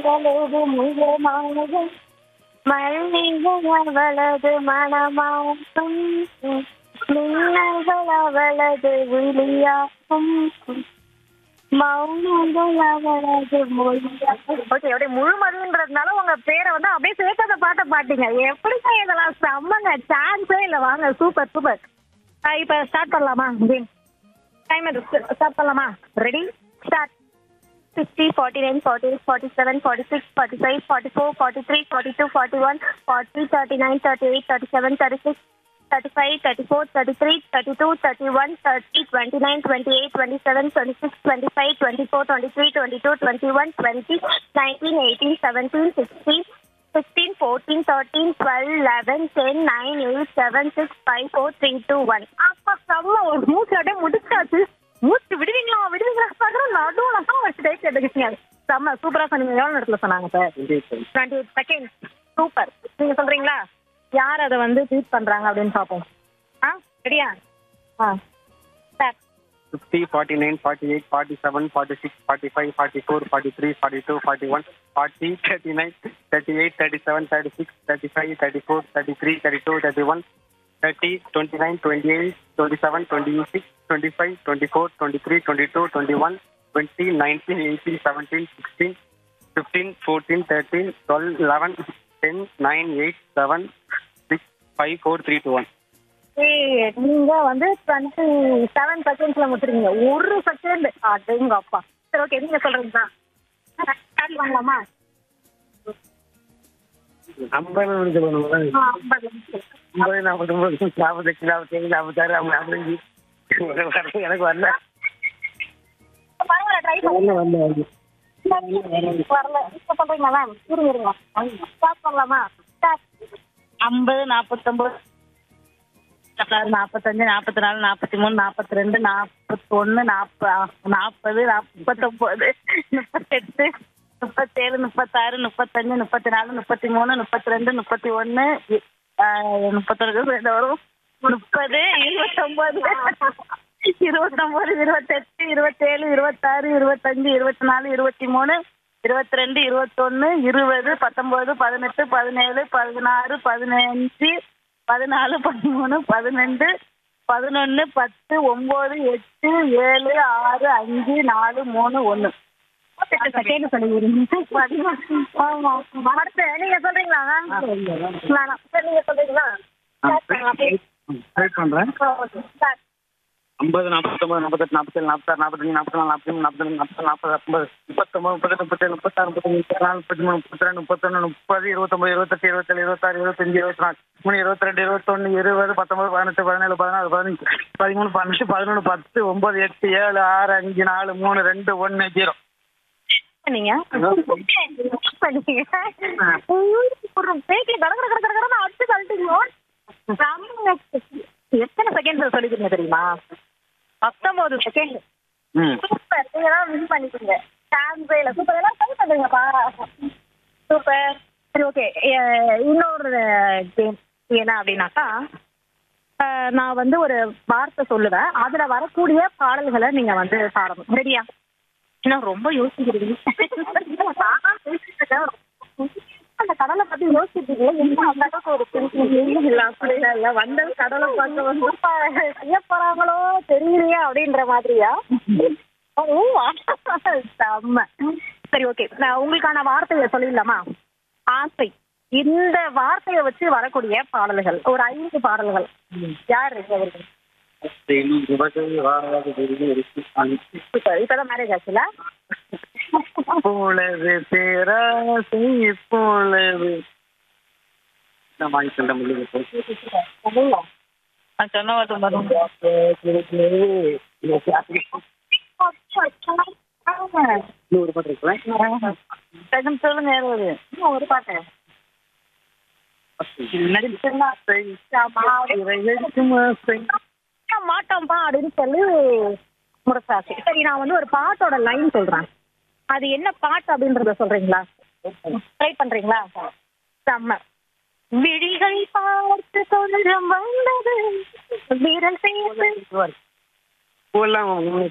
மலர்களது முகமாகும் மல்லிகை அவளது மனமாகும் மின்னல்கள் அவளது விழியாகும் மௌனங்கள் அவளது மொழியாகும் ஓகே அப்படியே முழுமதின்றதுனால உங்க பேரை வந்து அப்படியே சேர்க்காத பாட்டை பாட்டீங்க எப்படிங்க இதெல்லாம் செம்மங்க சான்ஸே இல்லை வாங்க சூப்பர் சூப்பர் இப்போ ஸ்டார்ட் பண்ணலாமா கேம் டைம் ஸ்டார்ட் பண்ணலாமா ரெடி ஸ்டார்ட் 50, 49, 48, 47, 46, 45, 44, 43, 42, 41, 40, 39, 38, 37, 36, 35, 34, 33, 32, 31, 30, 29, 28, 27, 26, 25, 24, 23, 22, 21, 20, 19, 18, 17, 16, 15, 14, 13, 12, 11, 10, 9, 8, 7, 6, 5, 4, 3, 2, 1. அப்பா செம்ம ஒரு மூச்சு அப்படியே முடிச்சாச்சு மூச்சு விடுவீங்களா விடுவீங்களா பார்க்குறோம் நடுவில் தான் வச்சு டைப் எடுத்துக்கிட்டீங்க செம்ம சூப்பராக சொன்னீங்க எவ்வளோ நேரத்தில் சொன்னாங்க sir twenty eight second super நீங்கள் சொல்கிறீங்களா யார் அதை வந்து ட்வீட் பண்ணுறாங்க அப்படின்னு பார்ப்போம் ஆ ரெடியா ஆ சார் 50, 49, 48, 47, 46, 45, 44, 43, 42, 41, 40, 39, 38, 37, 36, 35, 34, 33, 32, 31, 30, 29, 28, 27, 26, 25, 24, 23, 22, 21, 20, 19, 18, 17, 16, 15, 14, 13, 12, 11, 10, 9, 8, 7, 6, 5, 4, 3, 2, 1. ஏய், நீங்க வந்து டுவெண்ட்டி செவன் செகண்ட்ஸ்ல முடிச்சிருக்கீங்க ஒரு செகண்ட் அடேங்க அப்பா சரி ஓகே நீங்க சொல்றீங்களா ஸ்டார்ட் பண்ணலாமா ஐம்பது நிமிஷம் பண்ணுவோம் ஆ, ஐம்பது நிமிஷம். ஐம்பது நாற்பத்தொம்பது நாற்பத்தெட்டு நாற்பத்தேழு நாற்பத்தாறு நாற்பத்தஞ்சு எனக்கு வரல பரவாயில்ல ட்ரை பண்ணுங்க வரல வரல வரல இப்ப சொல்றீங்களா மேம் இருங்க இருங்க ஸ்டார்ட் பண்ணலாமா ஸ்டார்ட் ஐம்பது நாற்பத்தொம்பது நாற்பத்தாறு நாற்பத்தஞ்சு நாற்பத்தி நாலு நாற்பத்தி மூணு நாற்பத்தி ரெண்டு நாற்பத்தொன்று நாற்ப நாற்பது நாற்பத்தொம்பது முப்பத்தெட்டு முப்பத்தேழு முப்பத்தாறு முப்பத்தஞ்சு முப்பத்தி நாலு முப்பத்தி மூணு முப்பத்தி ரெண்டு முப்பத்தி ஒன்று முப்பத்தொன்று ரெண்டு வரும் முப்பது இருபத்தொம்பது இருபத்தொம்பது இருபத்தெட்டு இருபத்தேழு இருபத்தாறு இருபத்தஞ்சு இருபத்தி நாலு இருபத்தி மூணு இருபத்தி ரெண்டு இருபத்தொன்னு இருபது பத்தொன்பது பதினெட்டு பதினேழு பதினாறு பதினஞ்சு பதினாலு பதிமூணு பதினெண்டு பதினொன்னு பத்து ஒன்பது எட்டு ஏழு ஆறு அஞ்சு நாலு மூணு ஒன்று செகண்ட் சொல்லிடுறீங்க ஆமா அடுத்து நீங்க சொல்றீங்களா மேம் வேணாம் சரி நீங்க சொல்றீங்களா ஸ்டார்ட் பண்ணலாம் ட்ரை பண்ணுறேன் ஆ, ஓகே ஸ்டார்ட் ஐம்பது நாற்பத்தொம்பது நாற்பத்தெட்டு நாற்பத்தேழு நாற்பத்தாறு நாற்பத்தஞ்சு நாற்பத்தி நாலு நாற்பத்தி மூணு நாற்பத்தி நாற்பது நாற்பது ஐம்பது முப்பத்தொம்பது முப்பத்தெட்டு முப்பத்தேழு முப்பத்தாறு முப்பத்தஞ்சு முப்பத்தி நாலு முப்பத்தி மூணு முப்பத்தி ரெண்டு முப்பத்தொன்று முப்பது இருபத்தொம்பது இருபத்தெட்டு இருபத்தேழு இருபத்தாறு இருபத்தஞ்சு இருபத்தி நாலு மூணு இருபத்தி ரெண்டு இருபத்தொன்று இருபது பத்தொம்பது பதினெட்டு பதினேழு பதினாறு பதினஞ்சு பதிமூணு பன்னெண்டு பதினொன்று பத்து ஒம்பது எட்டு ஏழு ஆறு அஞ்சு நாலு மூணு ரெண்டு ஒன்று ஜீரோ பண்ணீங்க பண்ணீங்க ஒரு பேக்கில் கடற்கரை கடற்கரை கடற்கரை அடிச்சு தள்ளிட்டீங்க எத்தனை செகண்ட் சொல்லிக்கிறீங்க தெரியுமா பத்தொன்பது செகண்ட் ம் சூப்பர் நீங்க தான் மிஸ் பண்ணிட்டீங்க சான்ஸே இல்லை சூப்பர் எல்லாம் சரி பண்ணுங்கப்பா சூப்பர் சரி ஓகே இன்னொரு கேம் என்ன அப்படின்னாக்கா அஹ், நான் வந்து ஒரு வார்த்தை சொல்லுவேன் அதுல வரக்கூடிய பாடல்களை நீங்க வந்து பாடணும் ரெடியா இன்னும் ரொம்ப யோசிக்கிறீங்க அந்த கடலை பத்தி யோசிச்சிருக்கீங்க என்ன அந்த அளவுக்கு ஒரு thinking இல்ல அப்படிலாம் இல்ல வந்தது கடலை பார்க்க வந்து செய்ய போறாங்களோ தெரியலையே அப்படின்ற மாதிரியா ஓ செம்ம சரி ஓகே நான் உங்களுக்கான வார்த்தையை சொல்லிடலாமா ஆசை இந்த வார்த்தையை வச்சு வரக்கூடிய பாடல்கள் ஒரு ஐந்து பாடல்கள் யார் இருக்கு அவர்கள் சூப்பர் இப்பதான் மேரேஜ் ஆச்சுல போலவே பேராசை போலவே நான் வாங்கி சொல்ல முடியும் நான் சொன்ன மட்டும் வரும் ஒரு பாட்டு இருக்கலாம் செகண்ட் சொல்லுங்க ஏதாவது ஒரு பாட்டு மாட்டோம்பா அப்படின்னு சொல்லி முடிச்சாச்சு சரி நான் வந்து ஒரு பாட்டோட லைன் சொல்றேன் அது என்ன பாட்டு அப்படின்றத சொல்றீங்களா ட்ரை பண்றீங்களா செம்ம விழிகள் பார்த்து கொஞ்சம் வந்தது விரல் சேர்த்து பூவெல்லாம்